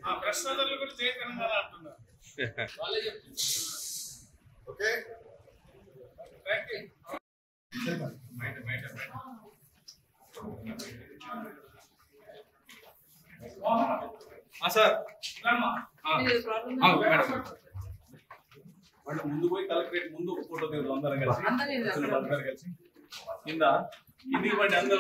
ఆ ప్రశ్నలు కూడా జై తెలంగాణ అంటున్నారు ఓకే థ్యాంక్ యూ బయట బయట బయట సార్ రమ్మా. మేడం వాళ్ళు ముందు పోయి కలెక్టరేట్ ముందు ఒక ఫోటో దిగుతాం అందరం కలిసి అందరం కలిసి కింద కిందికి పడి అందరూ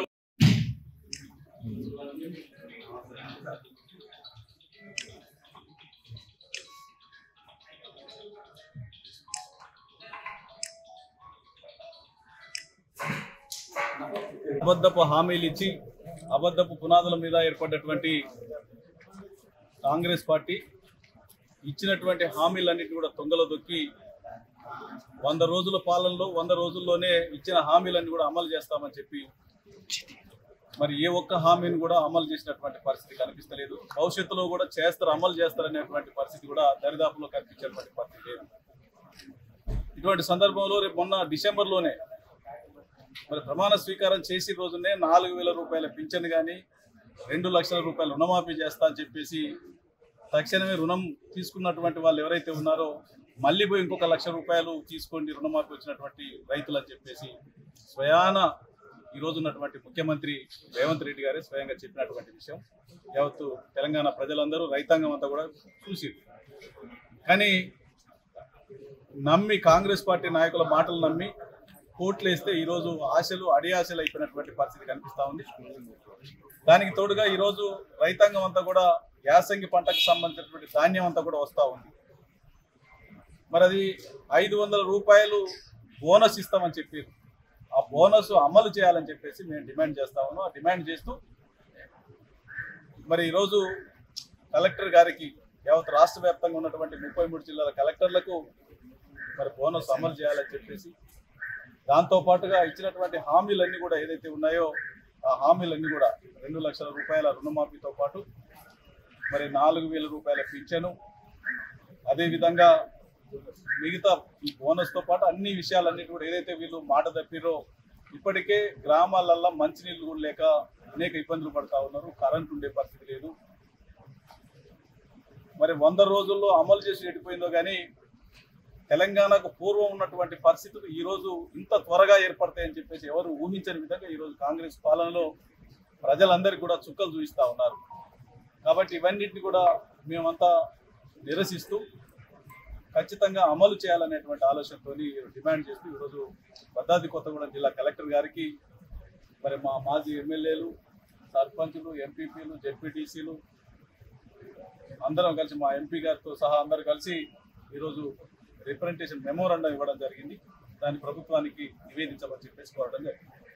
అబద్ధపు హామీలు ఇచ్చి అబద్ధపు పునాదుల మీద ఏర్పడ్డటువంటి కాంగ్రెస్ పార్టీ ఇచ్చినటువంటి హామీలన్నిటి కూడా తొంగలో దొక్కి వంద రోజుల పాలనలో వంద రోజుల్లోనే ఇచ్చిన హామీలన్నీ కూడా అమలు చేస్తామని చెప్పి మరి ఏ ఒక్క హామీని కూడా అమలు చేసినటువంటి పరిస్థితి కనిపిస్తలేదు భవిష్యత్తులో కూడా చేస్తారు అమలు చేస్తారనేటువంటి పరిస్థితి కూడా దరిదాపులో కనిపించేటువంటి పరిస్థితి లేదు ఇటువంటి సందర్భంలో రేపు మొన్న డిసెంబర్లోనే మరి ప్రమాణ స్వీకారం చేసి రోజునే నాలుగు వేల రూపాయల పింఛన్ కానీ రెండు లక్షల రూపాయల రుణమాఫీ చేస్తా అని చెప్పేసి తక్షణమే రుణం తీసుకున్నటువంటి వాళ్ళు ఎవరైతే ఉన్నారో మళ్ళీ పోయి ఇంకొక లక్ష రూపాయలు తీసుకోండి రుణమాఫీ వచ్చినటువంటి రైతులు అని చెప్పేసి స్వయాన ఈ రోజు ఉన్నటువంటి ముఖ్యమంత్రి రేవంత్ రెడ్డి గారే స్వయంగా చెప్పినటువంటి విషయం యావత్తు తెలంగాణ ప్రజలందరూ రైతాంగం అంతా కూడా చూసి కానీ నమ్మి కాంగ్రెస్ పార్టీ నాయకుల మాటలు నమ్మి కోట్లు వేస్తే ఈరోజు ఆశలు అడియాశలు అయిపోయినటువంటి పరిస్థితి కనిపిస్తా ఉంది దానికి తోడుగా ఈరోజు రైతాంగం అంతా కూడా యాసంగి పంటకు సంబంధించినటువంటి ధాన్యం అంతా కూడా వస్తూ ఉంది మరి అది ఐదు వందల రూపాయలు బోనస్ ఇస్తామని చెప్పారు ఆ బోనస్ అమలు చేయాలని చెప్పేసి మేము డిమాండ్ చేస్తా ఉన్నాం ఆ డిమాండ్ చేస్తూ మరి ఈరోజు కలెక్టర్ గారికి యావత్ రాష్ట్ర వ్యాప్తంగా ఉన్నటువంటి ముప్పై మూడు జిల్లాల కలెక్టర్లకు మరి బోనస్ అమలు చేయాలని చెప్పేసి దాంతో పాటుగా ఇచ్చినటువంటి హామీలన్నీ కూడా ఏదైతే ఉన్నాయో ఆ హామీలన్నీ కూడా రెండు లక్షల రూపాయల రుణమాఫీతో పాటు మరి నాలుగు వేల రూపాయల పింఛను అదేవిధంగా మిగతా ఈ బోనస్తో పాటు అన్ని విషయాలన్నీ కూడా ఏదైతే వీళ్ళు మాట తప్పిరో ఇప్పటికే గ్రామాలల్లో మంచినీళ్ళు కూడా లేక అనేక ఇబ్బందులు పడతా ఉన్నారు కరెంట్ ఉండే పరిస్థితి లేదు మరి వంద రోజుల్లో అమలు చేసి ఎడిపోయిందో కానీ తెలంగాణకు పూర్వం ఉన్నటువంటి పరిస్థితులు ఈ రోజు ఇంత త్వరగా ఏర్పడతాయని చెప్పేసి ఎవరు ఊహించని విధంగా ఈ రోజు కాంగ్రెస్ పాలనలో ప్రజలందరికీ కూడా చుక్కలు చూపిస్తా ఉన్నారు కాబట్టి ఇవన్నిటిని కూడా మేమంతా నిరసిస్తూ ఖచ్చితంగా అమలు చేయాలనేటువంటి ఆలోచనతో డిమాండ్ చేస్తూ ఈరోజు భద్రాద్రి కొత్తగూడెం జిల్లా కలెక్టర్ గారికి మరి మా మాజీ ఎమ్మెల్యేలు సర్పంచులు ఎంపీపీలు జెడ్పీటీసీలు అందరం కలిసి మా ఎంపీ గారితో సహా అందరు కలిసి ఈరోజు రిప్రజెంటేషన్ మెమోరాండం ఇవ్వడం జరిగింది దాన్ని ప్రభుత్వానికి నివేదించమని చెప్పేసి కోరడం జరిగింది